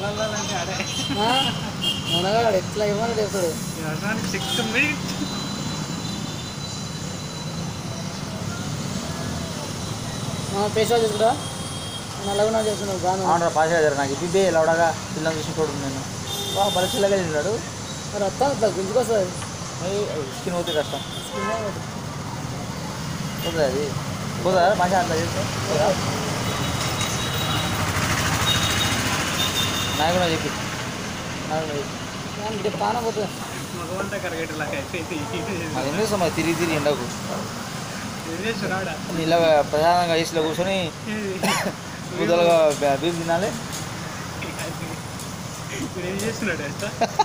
అంటే ఆడే ఆ? మునగాడు ఎట్లా ఇవ్వని చెప్తాడు వ్యవసాయానికి సిక్స్త్ మినిట్ ఫేస్ వాష్ చేసుకుంటా నల్లగా చేస్తున్నావు బాగా అవునరా పాస్ అయ్యారు నాకు ఇది లవడగా పిల్లలు చూసుకుంటాడు నేను వా బల చిల్లగా తిన్నాడు మరి వస్తా ఇట్లా గుంజుకొస్తుంది స్కిన్ పోతే కష్టం పోతుంది అది పోతుందా మంచిగా అట్లా చేస్తే పోదా? నాకు కూడా చెప్పి నాకు కూడా చెప్పి అంటే పాన పోతుంది మగవంతా కరగేటలాగా అయిపోయింది అది ఎందుకు సమా తిరిగి తిరిగి ఎండకు ఏం చేస్తున్నాడా ఇలా ప్రశాంతంగా ఐస్లో కూర్చొని కూదలుగా బీఫ్ తినాలి ఇప్పుడు ఏం చేస్తున్నాడు